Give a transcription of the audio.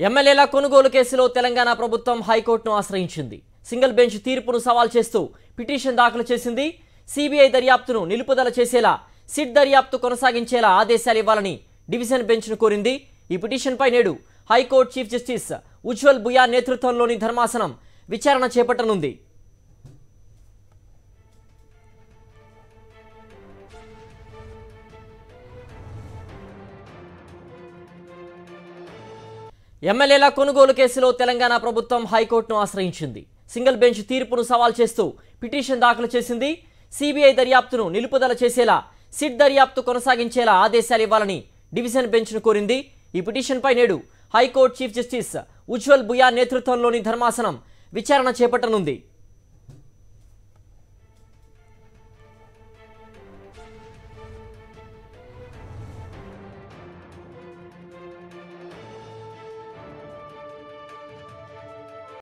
ఎమ్మెల్యేల కొనుగోలు కేసులో తెలంగాణ ప్రభుత్వం హైకోర్టును ఆశ్రయించింది సింగిల్ బెంచ్ తీర్పును సవాల్ చేస్తూ పిటిషన్ దాఖలు చేసింది సిబిఐ దర్యాప్తును నిలుపుదల చేసేలా సిట్ దర్యాప్తు కొనసాగించేలా ఆదేశాలు ఇవ్వాలని డివిజన్ బెంచ్ను కోరింది ఈ పిటిషన్పై నేడు high court chief justice Ujjal Bhuyan నేతృత్వంలోని ధర్మాసనం విచారణ చేపట్టనుంది ఎమ్మెల్యేల కొనుగోలు కేసులో తెలంగాణ ప్రభుత్వం హైకోర్టును ఆశ్రయించింది సింగిల్ బెంచ్ తీర్పును సవాల్ చేస్తూ పిటిషన్ దాఖలు చేసింది సిబిఐ దర్యాప్తును నిలుపుదల చేసేలా సిట్ దర్యాప్తు కొనసాగించేలా ఆదేశాలు ఇవ్వాలని డివిజన్ బెంచ్ను కోరింది ఈ పిటిషన్పై నేడు high court chief justice Ujjal Bhuyan నేతృత్వంలోని ధర్మాసనం విచారణ చేపట్టనుంది